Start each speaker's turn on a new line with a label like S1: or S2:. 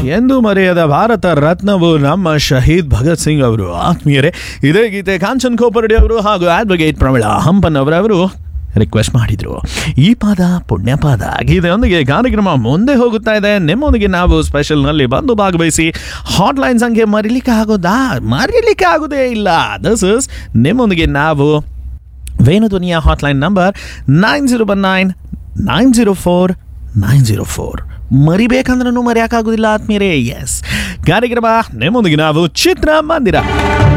S1: ಎಂದು ಮರೆಯದ ಭಾರತ ರತ್ನವು ನಮ್ಮ ಶಹೀದ್ ಭಗತ್ ಸಿಂಗ್ ಅವರು ಆತ್ಮೀಯರೇ ಇದೇ ಗೀತೆ ಕಾಂಚನ್ ಕೋಪರ್ಡಿ ಅವರು ಹಾಗೂ ಅಡ್ವೊಕೇಟ್ ಪ್ರಮೀಳಾ ಹಂಪನ್ ಅವರವರು ರಿಕ್ವೆಸ್ಟ್ ಮಾಡಿದ್ರು ಈ ಪಾದ ಪುಣ್ಯ ಪಾದ ಗೀತೆಯೊಂದಿಗೆ ಕಾರ್ಯಕ್ರಮ ಮುಂದೆ ಹೋಗುತ್ತಾ ಇದೆ ನಿಮ್ಮೊಂದಿಗೆ ನಾವು ಸ್ಪೆಷಲ್ನಲ್ಲಿ ಬಂದು ಭಾಗವಹಿಸಿ ಹಾಟ್ಲೈನ್ ಸಂಖ್ಯೆ ಮರಿಲಿಕ್ಕೆ ಆಗೋದಾ ಮರಿಲಿಕ್ಕೆ ಆಗೋದೇ ಇಲ್ಲ ದಿಸ್ ಇಸ್ ನಿಮ್ಮೊಂದಿಗೆ ನಾವು ವೇಣುಧ್ವನಿಯ hotline number nine zero one nine nine zero four nine zero four ಮರಿಬೇಕಂದ್ರೂ ಮರೆಯೋಕ್ಕಾಗೋದಿಲ್ಲ ಆತ್ಮೀಯರೇ ಎಸ್ ಕಾರ್ಯಕ್ರಮ ನಿಮ್ಮೊಂದಿಗೆ ನಾವು ಚಿತ್ರ ಮಂದಿರ